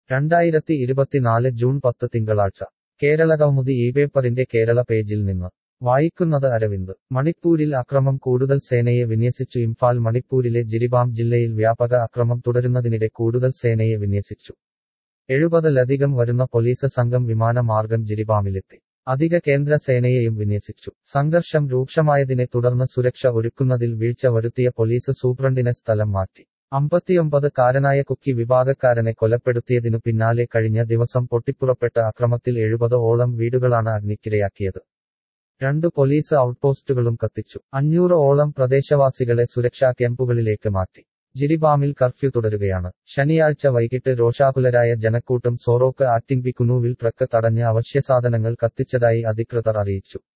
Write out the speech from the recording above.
രണ്ടായിരത്തി ഇരുപത്തിനാല് ജൂൺ പത്ത് തിങ്കളാഴ്ച കേരളകൗമുദി ഈ പേപ്പറിന്റെ കേരള പേജിൽ നിന്ന് വായിക്കുന്നത് അരവിന്ദ് മണിപ്പൂരിൽ അക്രമം കൂടുതൽ സേനയെ വിന്യസിച്ചു ഇംഫാൽ മണിപ്പൂരിലെ ജിരിബാം ജില്ലയിൽ വ്യാപക അക്രമം തുടരുന്നതിനിടെ കൂടുതൽ സേനയെ വിന്യസിച്ചു എഴുപതിലധികം വരുന്ന പോലീസ് സംഘം വിമാനമാർഗം ജിരിബാമിലെത്തി അധിക കേന്ദ്ര സേനയെയും വിന്യസിച്ചു സംഘർഷം രൂക്ഷമായതിനെ തുടർന്ന് സുരക്ഷ ഒരുക്കുന്നതിൽ വീഴ്ച വരുത്തിയ പോലീസ് സൂപ്രണ്ടിനെ സ്ഥലം മാറ്റി അമ്പത്തിയൊമ്പത് കാരനായ കുക്കി വിഭാഗക്കാരനെ കൊലപ്പെടുത്തിയതിനു പിന്നാലെ കഴിഞ്ഞ ദിവസം പൊട്ടിപ്പുറപ്പെട്ട അക്രമത്തിൽ എഴുപത് ഓളം വീടുകളാണ് അഗ്നിക്കിരയാക്കിയത് രണ്ടു പോലീസ് ഔട്ട്പോസ്റ്റുകളും കത്തിച്ചു അഞ്ഞൂറ് ഓളം പ്രദേശവാസികളെ സുരക്ഷാ ക്യാമ്പുകളിലേക്ക് മാറ്റി ജിരിബാമിൽ കർഫ്യൂ തുടരുകയാണ് ശനിയാഴ്ച വൈകിട്ട് രോഷാകുലരായ ജനക്കൂട്ടം സോറോക്ക് ആറ്റിംഗ്ബി കുനുവിൽ ട്രക്ക് തടഞ്ഞ് അവശ്യസാധനങ്ങൾ കത്തിച്ചതായി അധികൃതർ അറിയിച്ചു